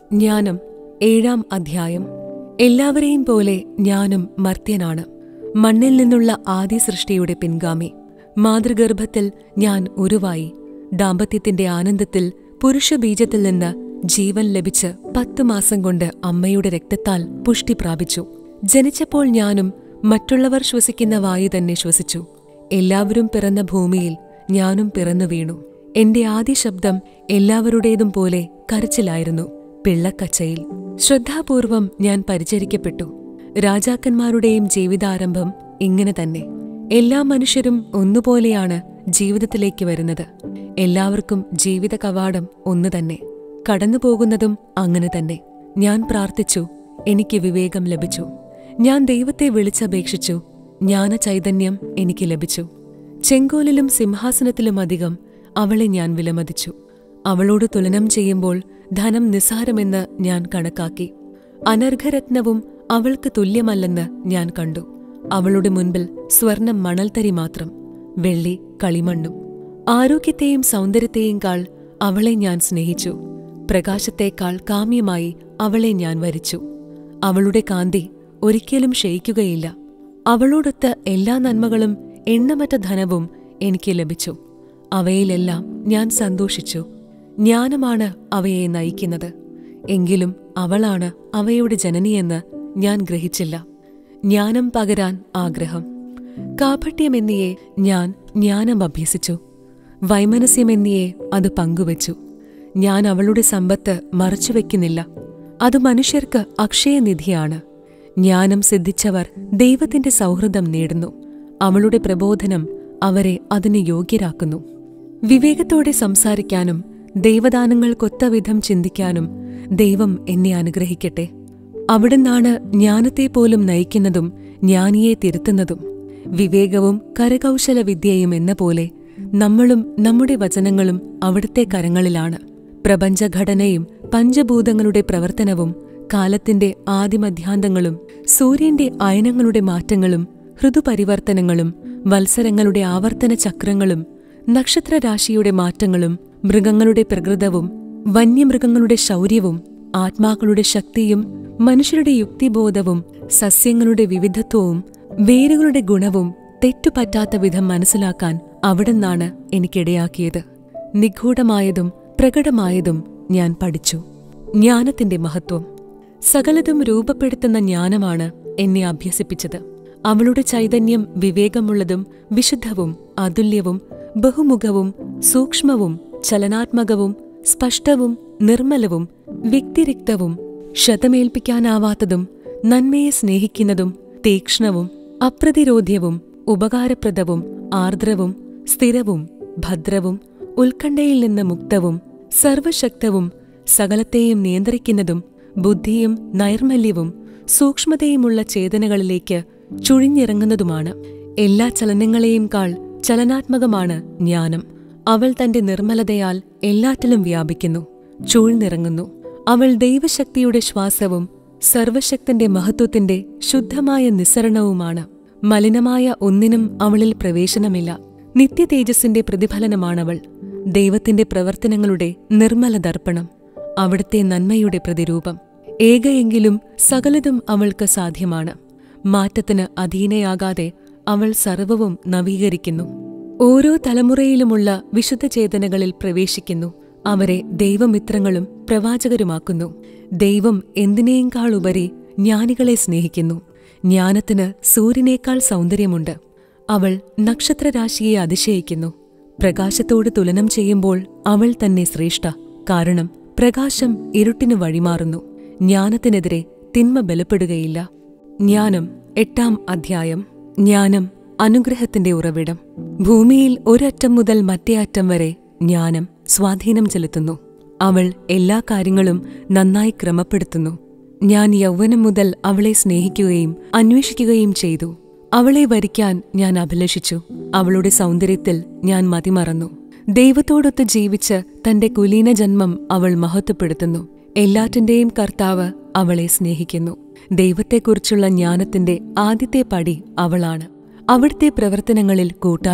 ജ്ഞാനം ഏഴാം അധ്യായം എല്ലാവരെയും പോലെ ഞാനും മർത്യനാണ് മണ്ണിൽ നിന്നുള്ള ആദ്യ സൃഷ്ടിയുടെ പിൻഗാമി മാതൃഗർഭത്തിൽ ഞാൻ ഉരുവായി ദാമ്പത്യത്തിന്റെ ആനന്ദത്തിൽ പുരുഷബീജത്തിൽ നിന്ന് ജീവൻ ലഭിച്ച് പത്തു മാസം കൊണ്ട് അമ്മയുടെ രക്തത്താൽ പുഷ്ടി പ്രാപിച്ചു ജനിച്ചപ്പോൾ ഞാനും മറ്റുള്ളവർ ശ്വസിക്കുന്ന വായു തന്നെ ശ്വസിച്ചു എല്ലാവരും പിറന്ന ഭൂമിയിൽ ഞാനും പിറന്നു വീണു എന്റെ ആദ്യ ശബ്ദം എല്ലാവരുടേതും പോലെ കരച്ചിലായിരുന്നു പിള്ളക്കച്ചയിൽ ശ്രദ്ധാപൂർവം ഞാൻ പരിചരിക്കപ്പെട്ടു രാജാക്കന്മാരുടെയും ജീവിതാരംഭം ഇങ്ങനെ തന്നെ എല്ലാ മനുഷ്യരും ഒന്നുപോലെയാണ് ജീവിതത്തിലേക്ക് വരുന്നത് എല്ലാവർക്കും ജീവിത കവാടം ഒന്നു തന്നെ കടന്നുപോകുന്നതും അങ്ങനെ തന്നെ ഞാൻ പ്രാർത്ഥിച്ചു എനിക്ക് വിവേകം ലഭിച്ചു ഞാൻ ദൈവത്തെ വിളിച്ചപേക്ഷിച്ചു ജ്ഞാന ചൈതന്യം എനിക്ക് ലഭിച്ചു ചെങ്കോലിലും സിംഹാസനത്തിലും അധികം അവളെ ഞാൻ വിലമതിച്ചു അവളോട് തുലനം ചെയ്യുമ്പോൾ ധനം നിസ്സാരമെന്ന് ഞാൻ കണക്കാക്കി അനർഘരത്നവും അവൾക്ക് തുല്യമല്ലെന്ന് ഞാൻ കണ്ടു അവളുടെ മുൻപിൽ സ്വർണം മണൽത്തരി മാത്രം വെള്ളി കളിമണ്ണും ആരോഗ്യത്തെയും സൗന്ദര്യത്തെയും കാൾ അവളെ ഞാൻ സ്നേഹിച്ചു പ്രകാശത്തേക്കാൾ കാമ്യമായി അവളെ ഞാൻ വരിച്ചു അവളുടെ കാന്തി ഒരിക്കലും ക്ഷയിക്കുകയില്ല അവളോടൊത്ത് എല്ലാ നന്മകളും എണ്ണമറ്റ ധനവും എനിക്ക് ലഭിച്ചു അവയിലെല്ലാം ഞാൻ സന്തോഷിച്ചു ജ്ഞാനമാണ് അവയെ നയിക്കുന്നത് എങ്കിലും അവളാണ് അവയുടെ ജനനിയെന്ന് ഞാൻ ഗ്രഹിച്ചില്ല ജ്ഞാനം പകരാൻ ആഗ്രഹം കാപട്യമെന്നിയെ ഞാൻ ജ്ഞാനം അഭ്യസിച്ചു വൈമനസ്യമെന്നിയെ അത് പങ്കുവച്ചു ഞാൻ അവളുടെ സമ്പത്ത് മറച്ചുവെക്കുന്നില്ല അത് മനുഷ്യർക്ക് അക്ഷയനിധിയാണ് ജ്ഞാനം സിദ്ധിച്ചവർ ദൈവത്തിന്റെ സൗഹൃദം നേടുന്നു അവളുടെ പ്രബോധനം അവരെ അതിന് യോഗ്യരാക്കുന്നു വിവേകത്തോടെ സംസാരിക്കാനും ദൈവദാനങ്ങൾക്കൊത്ത വിധം ചിന്തിക്കാനും ദൈവം എന്നെ അനുഗ്രഹിക്കട്ടെ അവിടുന്നാണ് ജ്ഞാനത്തെ പോലും നയിക്കുന്നതും ജ്ഞാനിയെ തിരുത്തുന്നതും വിവേകവും കരകൗശല വിദ്യയും എന്ന പോലെ നമ്മളും നമ്മുടെ വചനങ്ങളും അവിടുത്തെ കരങ്ങളിലാണ് പ്രപഞ്ചഘടനയും പഞ്ചഭൂതങ്ങളുടെ പ്രവർത്തനവും കാലത്തിന്റെ ആദിമധ്യാന്തങ്ങളും സൂര്യന്റെ അയനങ്ങളുടെ മാറ്റങ്ങളും ഋതുപരിവർത്തനങ്ങളും വത്സരങ്ങളുടെ ആവർത്തന ചക്രങ്ങളും നക്ഷത്രരാശിയുടെ മാറ്റങ്ങളും മൃഗങ്ങളുടെ പ്രകൃതവും വന്യമൃഗങ്ങളുടെ ശൗര്യവും ആത്മാക്കളുടെ ശക്തിയും മനുഷ്യരുടെ യുക്തിബോധവും സസ്യങ്ങളുടെ വിവിധത്വവും വേരുകളുടെ ഗുണവും തെറ്റുപറ്റാത്ത വിധം മനസ്സിലാക്കാൻ അവിടുന്നാണ് എനിക്കിടയാക്കിയത് നിഗൂഢമായതും പ്രകടമായതും ഞാൻ പഠിച്ചു ജ്ഞാനത്തിന്റെ മഹത്വം സകലതും രൂപപ്പെടുത്തുന്ന ജ്ഞാനമാണ് എന്നെ അഭ്യസിപ്പിച്ചത് അവളുടെ ചൈതന്യം വിവേകമുള്ളതും വിശുദ്ധവും അതുല്യവും ബഹുമുഖവും സൂക്ഷ്മവും ചലനാത്മകവും സ്പഷ്ടവും നിർമ്മലവും വ്യക്തിരിക്തവും ശതമേൽപ്പിക്കാനാവാത്തതും നന്മയെ സ്നേഹിക്കുന്നതും തീക്ഷ്ണവും അപ്രതിരോധ്യവും ഉപകാരപ്രദവും ആർദ്രവും സ്ഥിരവും ഭദ്രവും ഉത്കണ്ഠയിൽ നിന്ന് മുക്തവും സർവശക്തവും സകലത്തെയും നിയന്ത്രിക്കുന്നതും ബുദ്ധിയും നൈർമല്യവും സൂക്ഷ്മതയുമുള്ള ചേതനകളിലേക്ക് ചുഴിഞ്ഞിറങ്ങുന്നതുമാണ് എല്ലാ ചലനങ്ങളെയും കാൾ ചലനാത്മകമാണ് ജ്ഞാനം അവൾ തന്റെ നിർമ്മലതയാൽ എല്ലാറ്റിലും വ്യാപിക്കുന്നു ചൂഴ്ന്നിറങ്ങുന്നു അവൾ ദൈവശക്തിയുടെ ശ്വാസവും സർവശക്തന്റെ മഹത്വത്തിന്റെ ശുദ്ധമായ നിസ്സരണവുമാണ് മലിനമായ ഒന്നിനും അവളിൽ പ്രവേശനമില്ല നിത്യതേജസ്സിന്റെ പ്രതിഫലനമാണവൾ ദൈവത്തിന്റെ പ്രവർത്തനങ്ങളുടെ നിർമ്മല ദർപ്പണം അവിടുത്തെ നന്മയുടെ പ്രതിരൂപം ഏകയെങ്കിലും സകലതും അവൾക്ക് സാധ്യമാണ് മാറ്റത്തിന് അധീനയാകാതെ അവൾ സർവവും നവീകരിക്കുന്നു ഓരോ തലമുറയിലുമുള്ള വിശുദ്ധ ചേതനകളിൽ പ്രവേശിക്കുന്നു അവരെ ദൈവമിത്രങ്ങളും പ്രവാചകരുമാക്കുന്നു ദൈവം എന്തിനേക്കാൾ ഉപരി ജ്ഞാനികളെ സ്നേഹിക്കുന്നു ജ്ഞാനത്തിന് സൂര്യനേക്കാൾ സൗന്ദര്യമുണ്ട് അവൾ നക്ഷത്രരാശിയെ അതിശയിക്കുന്നു പ്രകാശത്തോട് തുലനം ചെയ്യുമ്പോൾ അവൾ തന്നെ ശ്രേഷ്ഠ കാരണം പ്രകാശം ഇരുട്ടിനു വഴിമാറുന്നു ജ്ഞാനത്തിനെതിരെ തിന്മ ബലപ്പെടുകയില്ല ജ്ഞാനം എട്ടാം അധ്യായം ജ്ഞാനം അനുഗ്രഹത്തിന്റെ ഉറവിടം ഭൂമിയിൽ ഒരറ്റം മുതൽ മറ്റേ അറ്റം വരെ ജ്ഞാനം സ്വാധീനം ചെലുത്തുന്നു അവൾ എല്ലാ കാര്യങ്ങളും നന്നായി ക്രമപ്പെടുത്തുന്നു ഞാൻ യൗവനം മുതൽ അവളെ സ്നേഹിക്കുകയും അന്വേഷിക്കുകയും ചെയ്തു അവളെ വരിക്കാൻ ഞാൻ അഭിലഷിച്ചു അവളുടെ സൗന്ദര്യത്തിൽ ഞാൻ മതിമറന്നു ദൈവത്തോടൊത്ത് ജീവിച്ച് തന്റെ കുലീന ജന്മം അവൾ മഹത്വപ്പെടുത്തുന്നു എല്ലാറ്റിന്റെയും കർത്താവ് അവളെ സ്നേഹിക്കുന്നു ദൈവത്തെക്കുറിച്ചുള്ള ജ്ഞാനത്തിന്റെ ആദ്യത്തെ പടി അവളാണ് അവിടുത്തെ പ്രവർത്തനങ്ങളിൽ കൂട്ടാളിയും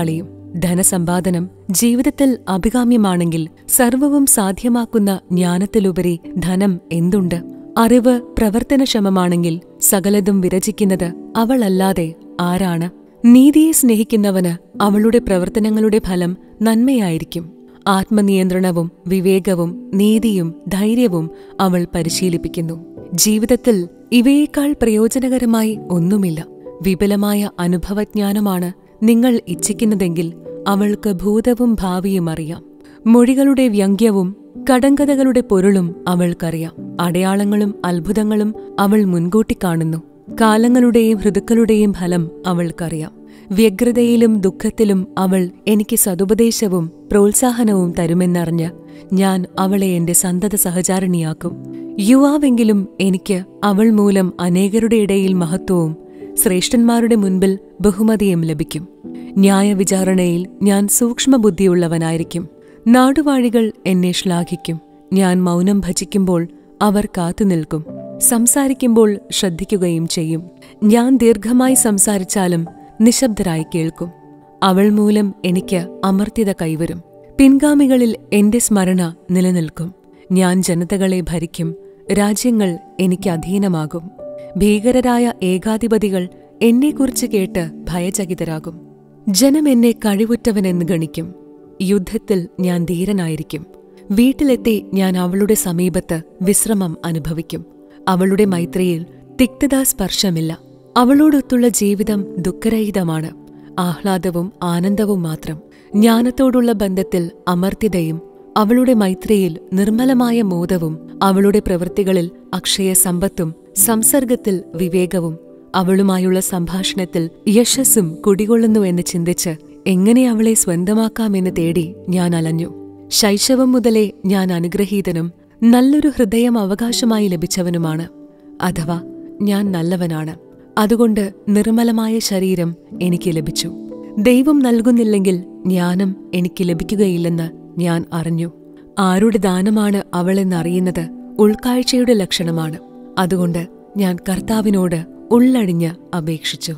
ധനസമ്പാദനം ജീവിതത്തിൽ അഭികാമ്യമാണെങ്കിൽ സർവവും സാധ്യമാക്കുന്ന ജ്ഞാനത്തിലുപരി ധനം എന്തുണ്ട് അറിവ് പ്രവർത്തനക്ഷമമാണെങ്കിൽ സകലതും വിരചിക്കുന്നത് അവളല്ലാതെ ആരാണ് നീതിയെ സ്നേഹിക്കുന്നവന് അവളുടെ പ്രവർത്തനങ്ങളുടെ ഫലം നന്മയായിരിക്കും ആത്മനിയന്ത്രണവും വിവേകവും നീതിയും ധൈര്യവും അവൾ പരിശീലിപ്പിക്കുന്നു ജീവിതത്തിൽ ഇവയേക്കാൾ പ്രയോജനകരമായി ഒന്നുമില്ല വിപുലമായ അനുഭവജ്ഞാനമാണ് നിങ്ങൾ ഇച്ഛിക്കുന്നതെങ്കിൽ അവൾക്ക് ഭൂതവും ഭാവിയും അറിയാം മൊഴികളുടെ വ്യംഗ്യവും കടങ്കഥകളുടെ പൊരുളും അവൾക്കറിയാം അടയാളങ്ങളും അത്ഭുതങ്ങളും അവൾ മുൻകൂട്ടി കാണുന്നു കാലങ്ങളുടെയും ഋതുക്കളുടെയും ഫലം അവൾക്കറിയാം വ്യഗ്രതയിലും ദുഃഖത്തിലും അവൾ എനിക്ക് സതുപദേശവും പ്രോത്സാഹനവും തരുമെന്നറിഞ്ഞ് ഞാൻ അവളെ എന്റെ സന്തത സഹചാരിണിയാക്കും യുവാവെങ്കിലും എനിക്ക് അവൾ മൂലം അനേകരുടെ ഇടയിൽ മഹത്വവും ശ്രേഷ്ഠന്മാരുടെ മുൻപിൽ ബഹുമതിയും ലഭിക്കും ന്യായവിചാരണയിൽ ഞാൻ സൂക്ഷ്മബുദ്ധിയുള്ളവനായിരിക്കും നാടുവാഴികൾ എന്നെ ശ്ലാഘിക്കും ഞാൻ മൗനം ഭജിക്കുമ്പോൾ അവർ കാത്തുനിൽക്കും സംസാരിക്കുമ്പോൾ ശ്രദ്ധിക്കുകയും ചെയ്യും ഞാൻ ദീർഘമായി സംസാരിച്ചാലും നിശബ്ദരായി കേൾക്കും അവൾ മൂലം എനിക്ക് അമർത്യത കൈവരും പിൻഗാമികളിൽ എന്റെ സ്മരണ നിലനിൽക്കും ഞാൻ ജനതകളെ ഭരിക്കും രാജ്യങ്ങൾ എനിക്ക് അധീനമാകും ഭീകരരായ ഏകാധിപതികൾ എന്നെക്കുറിച്ച് കേട്ട് ഭയചകിതരാകും ജനം എന്നെ കഴിവുറ്റവനെന്ന് ഗണിക്കും യുദ്ധത്തിൽ ഞാൻ ധീരനായിരിക്കും വീട്ടിലെത്തി ഞാൻ അവളുടെ സമീപത്ത് വിശ്രമം അനുഭവിക്കും അവളുടെ മൈത്രിയിൽ തിക്തതാ സ്പർശമില്ല അവളോടൊത്തുള്ള ജീവിതം ദുഃഖരഹിതമാണ് ആഹ്ലാദവും ആനന്ദവും മാത്രം ജ്ഞാനത്തോടുള്ള ബന്ധത്തിൽ അമർത്യതയും അവളുടെ മൈത്രിയിൽ നിർമ്മലമായ മോദവും അവളുടെ പ്രവൃത്തികളിൽ അക്ഷയ സമ്പത്തും സംസർഗത്തിൽ വിവേകവും അവളുമായുള്ള സംഭാഷണത്തിൽ യശസ്സും കുടികൊള്ളുന്നു എന്ന് ചിന്തിച്ച് എങ്ങനെ അവളെ സ്വന്തമാക്കാമെന്ന് തേടി ഞാൻ അലഞ്ഞു ശൈശവം മുതലേ ഞാൻ അനുഗ്രഹീതനും നല്ലൊരു ഹൃദയം അവകാശമായി ലഭിച്ചവനുമാണ് അഥവാ ഞാൻ നല്ലവനാണ് അതുകൊണ്ട് നിർമ്മലമായ ശരീരം എനിക്ക് ലഭിച്ചു ദൈവം നൽകുന്നില്ലെങ്കിൽ ജ്ഞാനം എനിക്ക് ലഭിക്കുകയില്ലെന്ന് ഞാൻ അറിഞ്ഞു ആരുടെ ദാനമാണ് അവളെന്നറിയുന്നത് ഉൾക്കാഴ്ചയുടെ ലക്ഷണമാണ് അതുകൊണ്ട് ഞാൻ കർത്താവിനോട് ഉള്ളടിഞ്ഞ് അപേക്ഷിച്ചു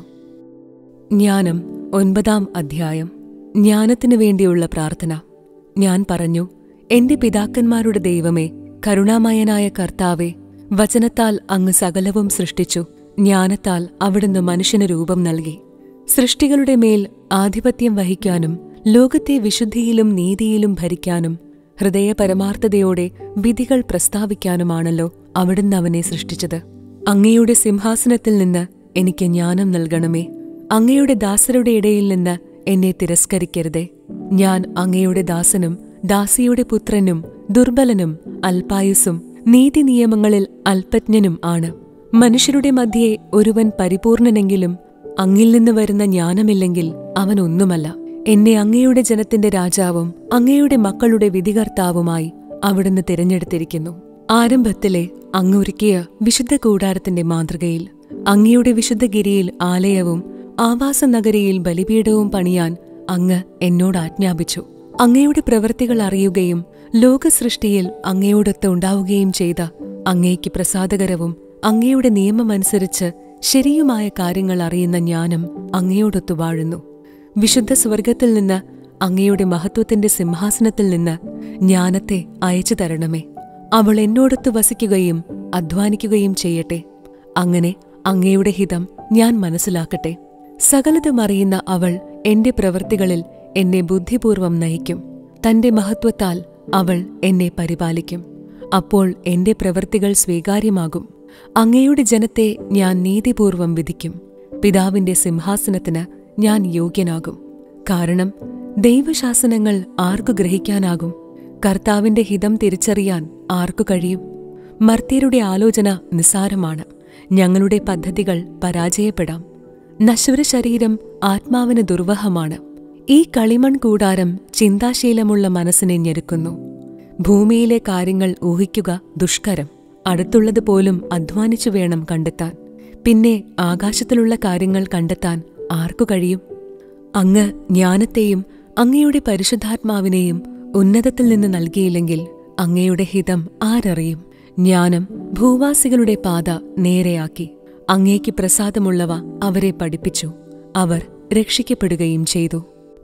ജ്ഞാനം ഒൻപതാം അധ്യായം ജ്ഞാനത്തിനു വേണ്ടിയുള്ള പ്രാർത്ഥന ഞാൻ പറഞ്ഞു എന്റെ പിതാക്കന്മാരുടെ ദൈവമേ കരുണാമയനായ കർത്താവെ വചനത്താൽ അങ്ങ് സകലവും സൃഷ്ടിച്ചു ജ്ഞാനത്താൽ അവിടുന്ന് മനുഷ്യന് രൂപം നൽകി സൃഷ്ടികളുടെ മേൽ ആധിപത്യം വഹിക്കാനും ലോകത്തെ വിശുദ്ധിയിലും നീതിയിലും ഭരിക്കാനും ഹൃദയപരമാർത്ഥതയോടെ വിധികൾ പ്രസ്താവിക്കാനുമാണല്ലോ അവിടുന്ന് അവനെ സൃഷ്ടിച്ചത് അങ്ങയുടെ സിംഹാസനത്തിൽ നിന്ന് എനിക്ക് ജ്ഞാനം നൽകണമേ അങ്ങയുടെ ദാസരുടെ ഇടയിൽ നിന്ന് എന്നെ തിരസ്കരിക്കരുതേ ഞാൻ അങ്ങയുടെ ദാസനും ദാസിയുടെ പുത്രനും ദുർബലനും അൽപായുസും നീതിനിയമങ്ങളിൽ അല്പജ്ഞനും ആണ് മനുഷ്യരുടെ മധ്യേ ഒരുവൻ പരിപൂർണനെങ്കിലും അങ്ങിൽ നിന്ന് വരുന്ന ജ്ഞാനമില്ലെങ്കിൽ അവൻ ഒന്നുമല്ല എന്നെ അങ്ങയുടെ ജനത്തിന്റെ രാജാവും അങ്ങയുടെ മക്കളുടെ വിധികർത്താവുമായി അവിടുന്ന് തിരഞ്ഞെടുത്തിരിക്കുന്നു ആരംഭത്തിലെ അങ്ങൊരുക്കിയ വിശുദ്ധ കൂടാരത്തിന്റെ മാതൃകയിൽ അങ്ങയുടെ വിശുദ്ധഗിരിയിൽ ആലയവും ആവാസനഗരിയിൽ ബലിപീഠവും പണിയാൻ അങ്ങ് എന്നോട് ആജ്ഞാപിച്ചു അങ്ങയുടെ പ്രവൃത്തികൾ അറിയുകയും ലോകസൃഷ്ടിയിൽ അങ്ങയോടൊത്ത് ഉണ്ടാവുകയും ചെയ്ത അങ്ങയ്ക്ക് പ്രസാദകരവും അങ്ങയുടെ നിയമമനുസരിച്ച് ശരിയുമായ കാര്യങ്ങൾ അറിയുന്ന ജ്ഞാനം അങ്ങയോടൊത്തു വാഴുന്നു വിശുദ്ധ സ്വർഗത്തിൽ നിന്ന് അങ്ങയുടെ മഹത്വത്തിന്റെ സിംഹാസനത്തിൽ നിന്ന് ജ്ഞാനത്തെ അയച്ചു തരണമേ അവൾ എന്നോടൊത്ത് വസിക്കുകയും അധ്വാനിക്കുകയും ചെയ്യട്ടെ അങ്ങനെ അങ്ങയുടെ ഹിതം ഞാൻ മനസ്സിലാക്കട്ടെ സകലതും അറിയുന്ന അവൾ എന്റെ പ്രവൃത്തികളിൽ എന്നെ ബുദ്ധിപൂർവം നയിക്കും തന്റെ മഹത്വത്താൽ അവൾ എന്നെ പരിപാലിക്കും അപ്പോൾ എന്റെ പ്രവൃത്തികൾ സ്വീകാര്യമാകും അങ്ങയുടെ ജനത്തെ ഞാൻ നീതിപൂർവം വിധിക്കും പിതാവിന്റെ സിംഹാസനത്തിന് ഞാൻ യോഗ്യനാകും കാരണം ദൈവശാസനങ്ങൾ ആർക്കു ഗ്രഹിക്കാനാകും കർത്താവിന്റെ ഹിതം തിരിച്ചറിയാൻ ആർക്കു കഴിയും മർത്യരുടെ ആലോചന നിസ്സാരമാണ് ഞങ്ങളുടെ പദ്ധതികൾ പരാജയപ്പെടാം നശ്വര ശരീരം ആത്മാവിന് ദുർവഹമാണ് ഈ കളിമൺ കൂടാരം ചിന്താശീലമുള്ള മനസ്സിനെ ഞെരുക്കുന്നു ഭൂമിയിലെ കാര്യങ്ങൾ ഊഹിക്കുക ദുഷ്കരം അടുത്തുള്ളത് പോലും അധ്വാനിച്ചു വേണം കണ്ടെത്താൻ പിന്നെ ആകാശത്തിലുള്ള കാര്യങ്ങൾ കണ്ടെത്താൻ ആർക്കു കഴിയും അങ്ങ് ജ്ഞാനത്തെയും അങ്ങയുടെ പരിശുദ്ധാത്മാവിനെയും ഉന്നതത്തിൽ നിന്ന് നൽകിയില്ലെങ്കിൽ അങ്ങയുടെ ഹിതം ആരറിയും ജ്ഞാനം ഭൂവാസികളുടെ പാത നേരെയാക്കി അങ്ങേക്ക് പ്രസാദമുള്ളവ അവരെ പഠിപ്പിച്ചു അവർ രക്ഷിക്കപ്പെടുകയും ചെയ്തു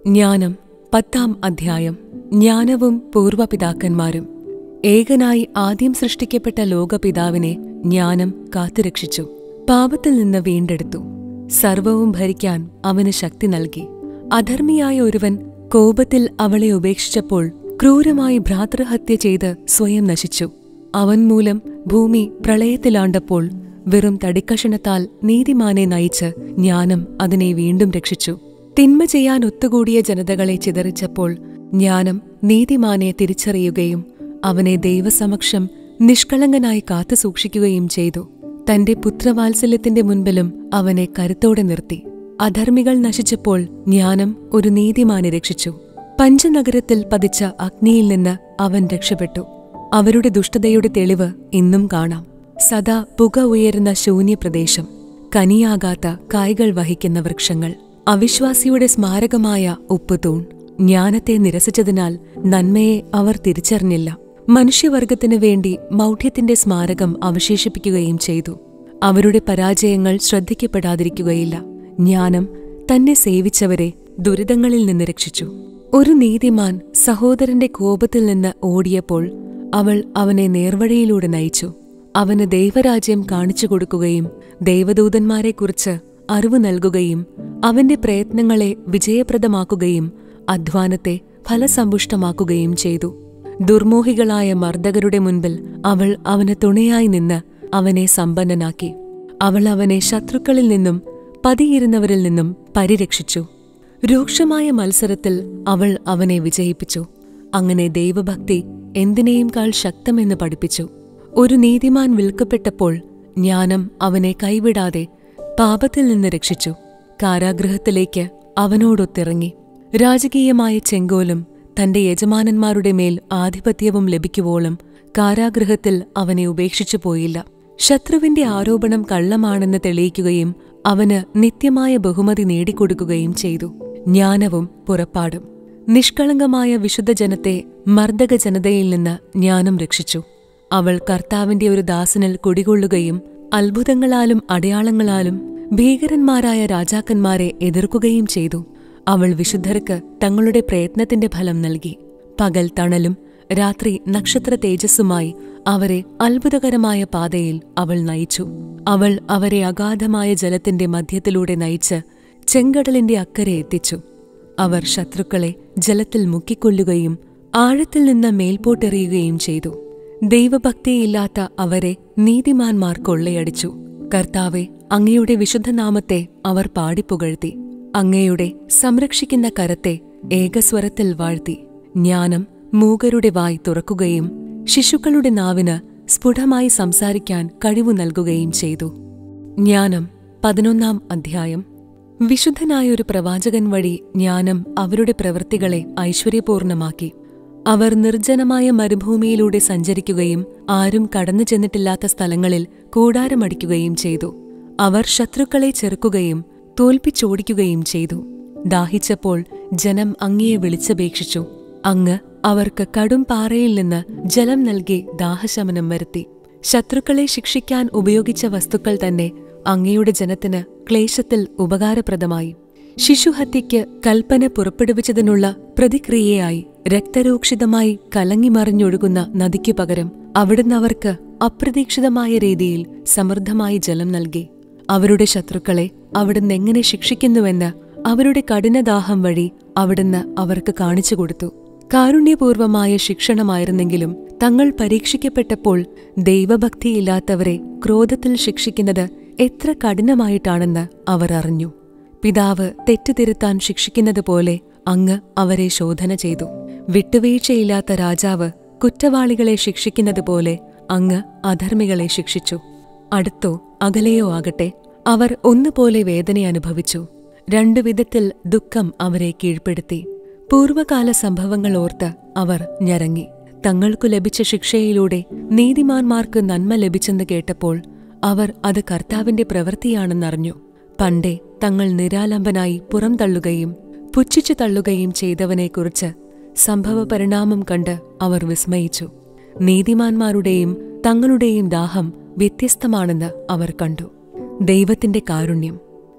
ജ്ഞാനം പത്താം അധ്യായം ജ്ഞാനവും പൂർവപിതാക്കന്മാരും ഏകനായി ആദ്യം സൃഷ്ടിക്കപ്പെട്ട ലോകപിതാവിനെ ജ്ഞാനം കാത്തുരക്ഷിച്ചു പാപത്തിൽ നിന്ന് വീണ്ടെടുത്തു സർവവും ഭരിക്കാൻ അവന് ശക്തി നൽകി അധർമ്മിയായ ഒരുവൻ കോപത്തിൽ അവളെ ഉപേക്ഷിച്ചപ്പോൾ ക്രൂരമായി ഭ്രാതൃഹത്യ ചെയ്ത് സ്വയം നശിച്ചു അവൻ മൂലം ഭൂമി പ്രളയത്തിലാണ്ടപ്പോൾ വെറും തടിക്കഷണത്താൽ നീതിമാനെ നയിച്ച് ജ്ഞാനം അതിനെ വീണ്ടും രക്ഷിച്ചു തിന്മ ചെയ്യാൻ ഒത്തുകൂടിയ ജനതകളെ ചിതറിച്ചപ്പോൾ ജ്ഞാനം നീതിമാനെ തിരിച്ചറിയുകയും അവനെ ദൈവസമക്ഷം നിഷ്കളങ്കനായി കാത്തുസൂക്ഷിക്കുകയും ചെയ്തു തന്റെ പുത്രവാത്സല്യത്തിന്റെ മുൻപിലും അവനെ കരുത്തോടെ നിർത്തി അധർമ്മികൾ നശിച്ചപ്പോൾ ജ്ഞാനം ഒരു നീതിമാനെ രക്ഷിച്ചു പഞ്ചനഗരത്തിൽ പതിച്ച അഗ്നിയിൽ നിന്ന് അവൻ രക്ഷപ്പെട്ടു അവരുടെ ദുഷ്ടതയുടെ തെളിവ് ഇന്നും കാണാം സദാ പുക ഉയരുന്ന ശൂന്യപ്രദേശം കനിയാകാത്ത കായ്കൾ വഹിക്കുന്ന വൃക്ഷങ്ങൾ അവിശ്വാസിയുടെ സ്മാരകമായ ഉപ്പുതൂൺ ജ്ഞാനത്തെ നിരസിച്ചതിനാൽ നന്മയെ അവർ തിരിച്ചറിഞ്ഞില്ല മനുഷ്യവർഗത്തിനു വേണ്ടി മൗഢ്യത്തിന്റെ സ്മാരകം അവശേഷിപ്പിക്കുകയും ചെയ്തു അവരുടെ പരാജയങ്ങൾ ശ്രദ്ധിക്കപ്പെടാതിരിക്കുകയില്ല ജ്ഞാനം തന്നെ സേവിച്ചവരെ ദുരിതങ്ങളിൽ നിന്ന് രക്ഷിച്ചു ഒരു നീതിമാൻ സഹോദരന്റെ കോപത്തിൽ നിന്ന് ഓടിയപ്പോൾ അവൾ അവനെ നേർവഴിയിലൂടെ നയിച്ചു അവന് ദൈവരാജ്യം കാണിച്ചു കൊടുക്കുകയും ദൈവദൂതന്മാരെക്കുറിച്ച് അറിവ് നൽകുകയും അവന്റെ പ്രയത്നങ്ങളെ വിജയപ്രദമാക്കുകയും അധ്വാനത്തെ ഫലസമ്പുഷ്ടമാക്കുകയും ചെയ്തു ദുർമോഹികളായ മർദ്ദകരുടെ മുൻപിൽ അവൾ അവന് തുണയായി നിന്ന് അവനെ സമ്പന്നനാക്കി അവൾ അവനെ ശത്രുക്കളിൽ നിന്നും പതിയിരുന്നവരിൽ നിന്നും പരിരക്ഷിച്ചു രൂക്ഷമായ മത്സരത്തിൽ അവൾ അവനെ വിജയിപ്പിച്ചു അങ്ങനെ ദൈവഭക്തി എന്തിനേയും കാൾ ശക്തമെന്ന് പഠിപ്പിച്ചു ഒരു നീതിമാൻ വിൽക്കപ്പെട്ടപ്പോൾ ജ്ഞാനം അവനെ കൈവിടാതെ പാപത്തിൽ നിന്ന് രക്ഷിച്ചു കാരാഗൃഹത്തിലേക്ക് അവനോടൊത്തിറങ്ങി രാജകീയമായ ചെങ്കോലും തന്റെ യജമാനന്മാരുടെ മേൽ ആധിപത്യവും ലഭിക്കുവോളം കാരാഗൃഹത്തിൽ അവനെ ഉപേക്ഷിച്ചു പോയില്ല ശത്രുവിന്റെ ആരോപണം കള്ളമാണെന്ന് തെളിയിക്കുകയും അവന് നിത്യമായ ബഹുമതി നേടിക്കൊടുക്കുകയും ചെയ്തു ജ്ഞാനവും പുറപ്പാടും നിഷ്കളങ്കമായ വിശുദ്ധ ജനത്തെ മർദ്ദക ജനതയിൽ നിന്ന് ജ്ഞാനം രക്ഷിച്ചു അവൾ കർത്താവിന്റെ ഒരു ദാസനിൽ കുടികൊള്ളുകയും അത്ഭുതങ്ങളാലും അടയാളങ്ങളാലും ഭീകരന്മാരായ രാജാക്കന്മാരെ എതിർക്കുകയും ചെയ്തു അവൾ വിശുദ്ധർക്ക് തങ്ങളുടെ പ്രയത്നത്തിന്റെ ഫലം നൽകി പകൽ തണലും രാത്രി നക്ഷത്ര തേജസ്സുമായി അവരെ അത്ഭുതകരമായ പാതയിൽ അവൾ നയിച്ചു അവൾ അവരെ അഗാധമായ ജലത്തിന്റെ മധ്യത്തിലൂടെ നയിച്ച് ചെങ്കടലിന്റെ അക്കരെ എത്തിച്ചു അവർ ശത്രുക്കളെ ജലത്തിൽ മുക്കിക്കൊല്ലുകയും ആഴത്തിൽ നിന്ന് മേൽപോട്ടെറിയുകയും ചെയ്തു ദൈവഭക്തിയില്ലാത്ത അവരെ നീതിമാന്മാർ കൊള്ളയടിച്ചു കർത്താവെ അങ്ങയുടെ വിശുദ്ധനാമത്തെ അവർ പാടിപ്പുകഴ്ത്തി അങ്ങയുടെ സംരക്ഷിക്കുന്ന കരത്തെ ഏകസ്വരത്തിൽ വാഴ്ത്തി ജ്ഞാനം മൂകരുടെ വായ് തുറക്കുകയും ശിശുക്കളുടെ നാവിന് സ്ഫുടമായി സംസാരിക്കാൻ കഴിവു നൽകുകയും ചെയ്തു ജ്ഞാനം പതിനൊന്നാം അധ്യായം വിശുദ്ധനായ ഒരു പ്രവാചകൻ വഴി ജ്ഞാനം അവരുടെ പ്രവൃത്തികളെ ഐശ്വര്യപൂർണമാക്കി അവർ നിർജ്ജനമായ മരുഭൂമിയിലൂടെ സഞ്ചരിക്കുകയും ആരും കടന്നു ചെന്നിട്ടില്ലാത്ത സ്ഥലങ്ങളിൽ കൂടാരമടിക്കുകയും ചെയ്തു അവർ ശത്രുക്കളെ ചെറുക്കുകയും തോൽപ്പിച്ചോടിക്കുകയും ചെയ്തു ദാഹിച്ചപ്പോൾ ജനം അങ്ങയെ വിളിച്ചപേക്ഷിച്ചു അങ്ങ് അവർക്ക് കടും പാറയിൽ നിന്ന് ജലം നൽകി ദാഹശമനം വരുത്തി ശത്രുക്കളെ ശിക്ഷിക്കാൻ ഉപയോഗിച്ച വസ്തുക്കൾ തന്നെ അങ്ങയുടെ ജനത്തിന് ക്ലേശത്തിൽ ഉപകാരപ്രദമായി ശിശുഹത്യയ്ക്ക് കൽപ്പന പുറപ്പെടുവിച്ചതിനുള്ള പ്രതിക്രിയയായി രക്തരൂക്ഷിതമായി കലങ്ങിമറിഞ്ഞൊഴുകുന്ന നദിക്കു പകരം അവിടുന്ന് അവർക്ക് അപ്രതീക്ഷിതമായ രീതിയിൽ സമൃദ്ധമായി ജലം നൽകി അവരുടെ ശത്രുക്കളെ അവിടുന്ന് എങ്ങനെ ശിക്ഷിക്കുന്നുവെന്ന് അവരുടെ കഠിനദാഹം വഴി അവിടുന്ന് അവർക്ക് കാണിച്ചുകൊടുത്തു കാരുണ്യപൂർവമായ ശിക്ഷണമായിരുന്നെങ്കിലും തങ്ങൾ പരീക്ഷിക്കപ്പെട്ടപ്പോൾ ദൈവഭക്തിയില്ലാത്തവരെ ക്രോധത്തിൽ ശിക്ഷിക്കുന്നത് എത്ര കഠിനമായിട്ടാണെന്ന് അവർ അറിഞ്ഞു പിതാവ് തെറ്റുതിരുത്താൻ ശിക്ഷിക്കുന്നത് പോലെ അങ്ങ് അവരെ ശോധന ചെയ്തു വിട്ടുവീഴ്ചയില്ലാത്ത രാജാവ് കുറ്റവാളികളെ ശിക്ഷിക്കുന്നത് പോലെ അങ്ങ് അധർമ്മികളെ ശിക്ഷിച്ചു അടുത്തോ അകലെയോ ആകട്ടെ അവർ ഒന്നുപോലെ വേദന അനുഭവിച്ചു രണ്ടു വിധത്തിൽ ദുഃഖം അവരെ കീഴ്പ്പെടുത്തി പൂർവകാല സംഭവങ്ങൾ ഓർത്ത് അവർ ഞരങ്ങി തങ്ങൾക്കു ലഭിച്ച ശിക്ഷയിലൂടെ നീതിമാന്മാർക്ക് നന്മ ലഭിച്ചെന്ന് കേട്ടപ്പോൾ അവർ അത് കർത്താവിന്റെ പ്രവൃത്തിയാണെന്നറിഞ്ഞു പണ്ടേ തങ്ങൾ നിരാലംബനായി പുറംതള്ളുകയും പുച്ഛിച്ചു തള്ളുകയും ചെയ്തവനെക്കുറിച്ച് സംഭവ പരിണാമം കണ്ട് അവർ വിസ്മയിച്ചു നീതിമാന്മാരുടെയും തങ്ങളുടെയും ദാഹം വ്യത്യസ്തമാണെന്ന് അവർ കണ്ടു ദൈവത്തിന്റെ കാരുണ്യം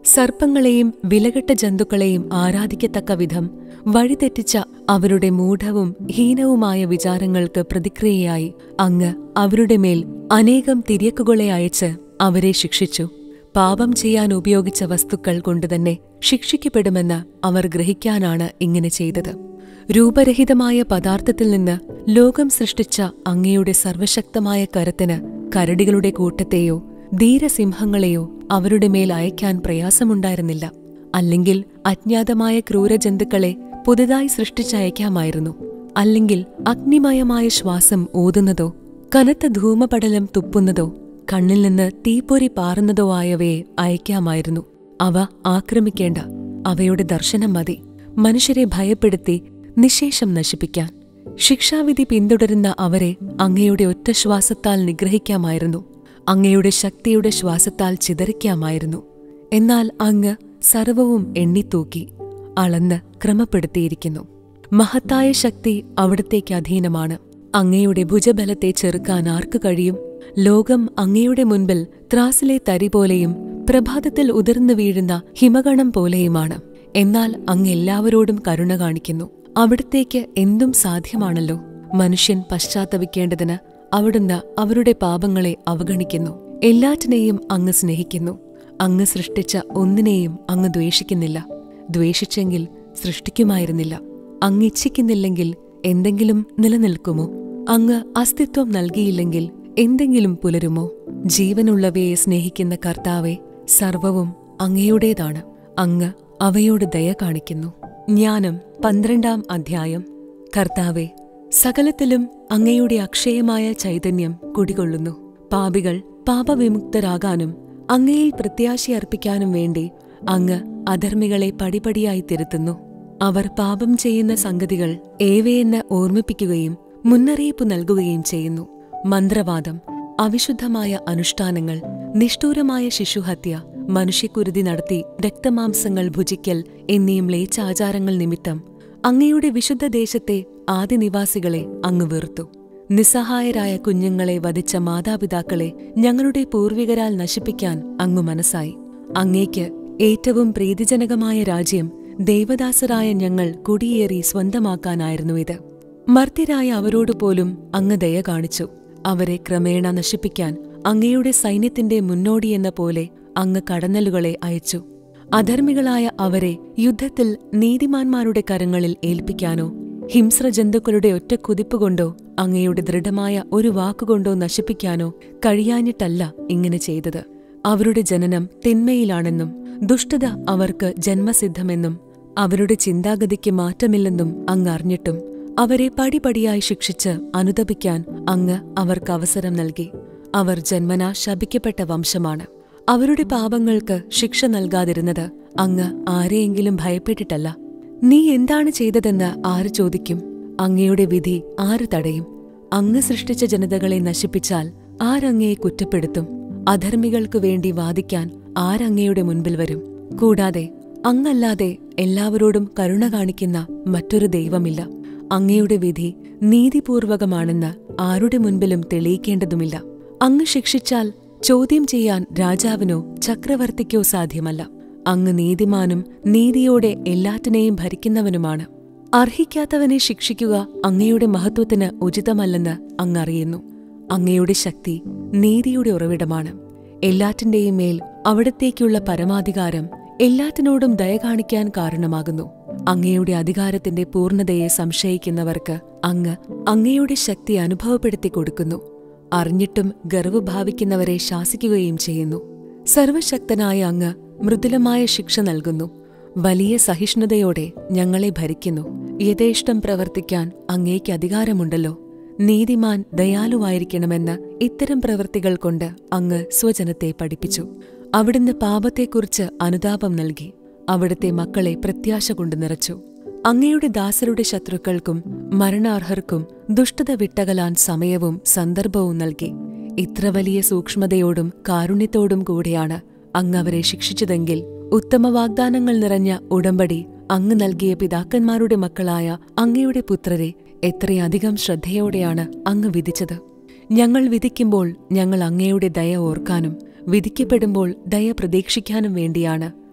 സർപ്പങ്ങളെയും വിലകെട്ട ജന്തുക്കളെയും ആരാധിക്കത്തക്ക വിധം വഴിതെറ്റിച്ച അവരുടെ മൂഢവും ഹീനവുമായ വിചാരങ്ങൾക്ക് പ്രതിക്രിയയായി അങ്ങ് അവരുടെ മേൽ അനേകം തിര്യക്കുകളെ അയച്ച് അവരെ ശിക്ഷിച്ചു പാപം ചെയ്യാൻ ഉപയോഗിച്ച വസ്തുക്കൾ കൊണ്ടുതന്നെ ശിക്ഷിക്കപ്പെടുമെന്ന് അവർ ഗ്രഹിക്കാനാണ് ഇങ്ങനെ ചെയ്തത് രൂപരഹിതമായ പദാർത്ഥത്തിൽ നിന്ന് ലോകം സൃഷ്ടിച്ച അങ്ങയുടെ സർവശക്തമായ കരത്തിന് കരടികളുടെ കൂട്ടത്തെയോ ധീരസിംഹങ്ങളെയോ അവരുടെ മേൽ അയക്കാൻ പ്രയാസമുണ്ടായിരുന്നില്ല അല്ലെങ്കിൽ അജ്ഞാതമായ ക്രൂരജന്തുക്കളെ പുതുതായി സൃഷ്ടിച്ചയക്കാമായിരുന്നു അല്ലെങ്കിൽ അഗ്നിമയമായ ശ്വാസം ഊതുന്നതോ കനത്ത ധൂമപടലം തുപ്പുന്നതോ കണ്ണിൽ നിന്ന് തീപ്പൊരി പാറുന്നതോ ആയവയെ അയക്കാമായിരുന്നു അവ ആക്രമിക്കേണ്ട അവയുടെ ദർശനം മതി മനുഷ്യരെ ഭയപ്പെടുത്തി നിശേഷം നശിപ്പിക്കാൻ ശിക്ഷാവിധി പിന്തുടരുന്ന അവരെ അങ്ങയുടെ ഒറ്റ ശ്വാസത്താൽ നിഗ്രഹിക്കാമായിരുന്നു അങ്ങയുടെ ശക്തിയുടെ ശ്വാസത്താൽ ചിതറിക്കാമായിരുന്നു എന്നാൽ അങ്ങ് സർവവും എണ്ണിത്തൂക്കി അളന്ന് ക്രമപ്പെടുത്തിയിരിക്കുന്നു മഹത്തായ ശക്തി അവിടത്തേക്ക് അധീനമാണ് അങ്ങയുടെ ഭുജബലത്തെ ചെറുക്കാൻ ആർക്കു കഴിയും ലോകം അങ്ങയുടെ മുൻപിൽ ത്രാസിലെ തരി പോലെയും പ്രഭാതത്തിൽ ഉതിർന്നു വീഴുന്ന ഹിമഗണം പോലെയുമാണ് എന്നാൽ അങ്ങ് എല്ലാവരോടും കരുണ കാണിക്കുന്നു അവിടത്തേക്ക് എന്തും സാധ്യമാണല്ലോ മനുഷ്യൻ പശ്ചാത്തപിക്കേണ്ടതിന് അവിടുന്ന് അവരുടെ പാപങ്ങളെ അവഗണിക്കുന്നു എല്ലാറ്റിനെയും അങ്ങ് സ്നേഹിക്കുന്നു അങ്ങ് സൃഷ്ടിച്ച ഒന്നിനെയും അങ്ങ് ദ്വേഷിക്കുന്നില്ല ദ്വേഷിച്ചെങ്കിൽ സൃഷ്ടിക്കുമായിരുന്നില്ല അങ്ങ് ഇച്ഛിക്കുന്നില്ലെങ്കിൽ എന്തെങ്കിലും നിലനിൽക്കുമോ അങ്ങ് അസ്തിത്വം നൽകിയില്ലെങ്കിൽ എന്തെങ്കിലും പുലരുമോ ജീവനുള്ളവയെ സ്നേഹിക്കുന്ന കർത്താവെ സർവവും അങ്ങയുടേതാണ് അങ്ങ് അവയോട് ദയ കാണിക്കുന്നു ജ്ഞാനം പന്ത്രണ്ടാം അധ്യായം കർത്താവെ സകലത്തിലും അങ്ങയുടെ അക്ഷയമായ ചൈതന്യം കുടികൊള്ളുന്നു പാപികൾ പാപവിമുക്തരാകാനും അങ്ങയിൽ പ്രത്യാശയർപ്പിക്കാനും വേണ്ടി അങ്ങ് അധർമ്മികളെ പടിപടിയായി തിരുത്തുന്നു അവർ പാപം ചെയ്യുന്ന സംഗതികൾ ഏവയെന്ന് ഓർമ്മിപ്പിക്കുകയും മുന്നറിയിപ്പ് നൽകുകയും ചെയ്യുന്നു മന്ത്രവാദം അവിശുദ്ധമായ അനുഷ്ഠാനങ്ങൾ നിഷ്ഠൂരമായ ശിശുഹത്യ മനുഷ്യക്കുരുതി നടത്തി രക്തമാംസങ്ങൾ ഭുജിക്കൽ എന്നീ മ്ലേച്ഛാചാരങ്ങൾ നിമിത്തം അങ്ങയുടെ വിശുദ്ധ ദേശത്തെ ആദിനിവാസികളെ അങ്ങ് വെറുത്തു നിസ്സഹായരായ കുഞ്ഞുങ്ങളെ വധിച്ച മാതാപിതാക്കളെ ഞങ്ങളുടെ പൂർവികരാൽ നശിപ്പിക്കാൻ അങ്ങു മനസ്സായി അങ്ങേക്ക് ഏറ്റവും പ്രീതിജനകമായ രാജ്യം ദൈവദാസരായ ഞങ്ങൾ കുടിയേറി സ്വന്തമാക്കാനായിരുന്നു ഇത് മർത്യരായ അവരോട് പോലും അങ്ങ് ദയ കാണിച്ചു അവരെ ക്രമേണ നശിപ്പിക്കാൻ അങ്ങയുടെ സൈന്യത്തിന്റെ മുന്നോടിയെന്ന പോലെ അങ്ങ് കടന്നലുകളെ അയച്ചു അധർമ്മികളായ അവരെ യുദ്ധത്തിൽ നീതിമാന്മാരുടെ കരങ്ങളിൽ ഏൽപ്പിക്കാനോ ഹിംസ്രജന്തുക്കളുടെ ഒറ്റ കുതിപ്പുകൊണ്ടോ അങ്ങയുടെ ദൃഢമായ ഒരു വാക്കുകൊണ്ടോ നശിപ്പിക്കാനോ കഴിയാഞ്ഞിട്ടല്ല ഇങ്ങനെ ചെയ്തത് അവരുടെ ജനനം തിന്മയിലാണെന്നും ദുഷ്ടത അവർക്ക് ജന്മസിദ്ധമെന്നും അവരുടെ ചിന്താഗതിക്ക് മാറ്റമില്ലെന്നും അങ്ങ് അറിഞ്ഞിട്ടും അവരെ പടിപടിയായി ശിക്ഷിച്ച് അനുതപിക്കാൻ അങ്ങ് അവർക്ക് അവസരം നൽകി അവർ ജന്മനാ ശപിക്കപ്പെട്ട വംശമാണ് അവരുടെ പാപങ്ങൾക്ക് ശിക്ഷ നൽകാതിരുന്നത് അങ്ങ് ആരെയെങ്കിലും ഭയപ്പെട്ടിട്ടല്ല നീ എന്താണ് ചെയ്തതെന്ന് ആര് ചോദിക്കും അങ്ങയുടെ വിധി ആര് തടയും അങ്ങ് സൃഷ്ടിച്ച ജനതകളെ നശിപ്പിച്ചാൽ ആരങ്ങയെ കുറ്റപ്പെടുത്തും അധർമ്മികൾക്കു വേണ്ടി വാദിക്കാൻ ആരങ്ങയുടെ മുൻപിൽ വരും കൂടാതെ അങ്ങല്ലാതെ എല്ലാവരോടും കരുണ കാണിക്കുന്ന മറ്റൊരു ദൈവമില്ല അങ്ങയുടെ വിധി നീതിപൂർവകമാണെന്ന് ആരുടെ മുൻപിലും തെളിയിക്കേണ്ടതുമില്ല അങ്ങ് ശിക്ഷിച്ചാൽ ചോദ്യം ചെയ്യാൻ രാജാവിനോ ചക്രവർത്തിക്കോ സാധ്യമല്ല അങ്ങ് നീതിമാനും നീതിയോടെ എല്ലാറ്റിനെയും ഭരിക്കുന്നവനുമാണ് അർഹിക്കാത്തവനെ ശിക്ഷിക്കുക അങ്ങയുടെ മഹത്വത്തിന് ഉചിതമല്ലെന്ന് അങ്ങറിയുന്നു അങ്ങയുടെ ശക്തി നീതിയുടെ ഉറവിടമാണ് എല്ലാറ്റിന്റെയും മേൽ അവിടത്തേക്കുള്ള പരമാധികാരം എല്ലാറ്റിനോടും ദയ കാണിക്കാൻ കാരണമാകുന്നു അങ്ങയുടെ അധികാരത്തിന്റെ പൂർണ്ണതയെ സംശയിക്കുന്നവർക്ക് അങ്ങ് അങ്ങയുടെ ശക്തി അനുഭവപ്പെടുത്തി കൊടുക്കുന്നു അറിഞ്ഞിട്ടും ഗർവ് ഭാവിക്കുന്നവരെ ശാസിക്കുകയും ചെയ്യുന്നു സർവശക്തനായ അങ്ങ് മൃദുലമായ ശിക്ഷ നൽകുന്നു വലിയ സഹിഷ്ണുതയോടെ ഞങ്ങളെ ഭരിക്കുന്നു യഥേഷ്ടം പ്രവർത്തിക്കാൻ അങ്ങേക്ക് അധികാരമുണ്ടല്ലോ നീതിമാൻ ദയാലുവായിരിക്കണമെന്ന് ഇത്തരം പ്രവൃത്തികൾ കൊണ്ട് അങ്ങ് സ്വജനത്തെ പഠിപ്പിച്ചു അവിടുന്ന് പാപത്തെക്കുറിച്ച് അനുതാപം നൽകി അവിടുത്തെ മക്കളെ പ്രത്യാശ കൊണ്ട് നിറച്ചു അങ്ങയുടെ ദാസരുടെ ശത്രുക്കൾക്കും മരണാർഹർക്കും ദുഷ്ടത വിട്ടകലാൻ സമയവും സന്ദർഭവും നൽകി ഇത്ര വലിയ സൂക്ഷ്മതയോടും കാരുണ്യത്തോടും കൂടിയാണ് അങ്ങ് അവരെ ശിക്ഷിച്ചതെങ്കിൽ ഉത്തമ വാഗ്ദാനങ്ങൾ നിറഞ്ഞ ഉടമ്പടി അങ്ങ് നൽകിയ പിതാക്കന്മാരുടെ മക്കളായ അങ്ങയുടെ പുത്രരെ എത്രയധികം ശ്രദ്ധയോടെയാണ് അങ്ങ് വിധിച്ചത് ഞങ്ങൾ വിധിക്കുമ്പോൾ ഞങ്ങൾ അങ്ങയുടെ ദയ ഓർക്കാനും വിധിക്കപ്പെടുമ്പോൾ ദയ പ്രതീക്ഷിക്കാനും വേണ്ടിയാണ്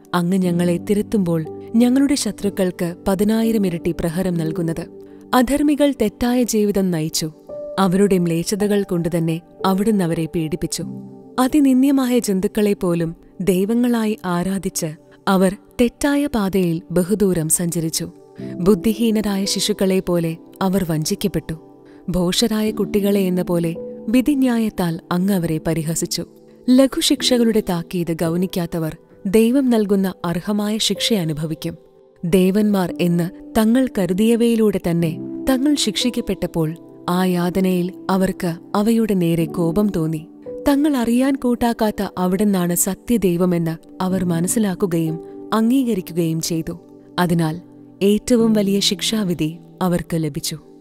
അങ്ങ് ഞങ്ങളെ തിരുത്തുമ്പോൾ ഞങ്ങളുടെ ശത്രുക്കൾക്ക് പതിനായിരം ഇരട്ടി പ്രഹരം നൽകുന്നത് അധർമ്മികൾ തെറ്റായ ജീവിതം നയിച്ചു അവരുടെ മ്ലേച്ഛതകൾ കൊണ്ടുതന്നെ അവിടുന്ന് അവരെ പീഡിപ്പിച്ചു അതിനിന്ദ്യമായ ജന്തുക്കളെ പോലും ദൈവങ്ങളായി ആരാധിച്ച് അവർ തെറ്റായ പാതയിൽ ബഹുദൂരം സഞ്ചരിച്ചു ബുദ്ധിഹീനരായ ശിശുക്കളെ പോലെ അവർ വഞ്ചിക്കപ്പെട്ടു ഭോഷരായ കുട്ടികളെ എന്ന പോലെ വിധിന്യായത്താൽ അങ്ങ് അവരെ പരിഹസിച്ചു ലഘുശിക്ഷകളുടെ താക്കീത് ഗൗനിക്കാത്തവർ ദൈവം നൽകുന്ന അർഹമായ ശിക്ഷ അനുഭവിക്കും ദേവന്മാർ എന്ന് തങ്ങൾ കരുതിയവയിലൂടെ തന്നെ തങ്ങൾ ശിക്ഷിക്കപ്പെട്ടപ്പോൾ ആ യാതനയിൽ അവർക്ക് അവയുടെ നേരെ കോപം തോന്നി തങ്ങൾ അറിയാൻ കൂട്ടാക്കാത്ത അവിടുന്നാണ് സത്യദൈവമെന്ന് അവർ മനസ്സിലാക്കുകയും അംഗീകരിക്കുകയും ചെയ്തു അതിനാൽ ഏറ്റവും വലിയ ശിക്ഷാവിധി അവർക്ക് ലഭിച്ചു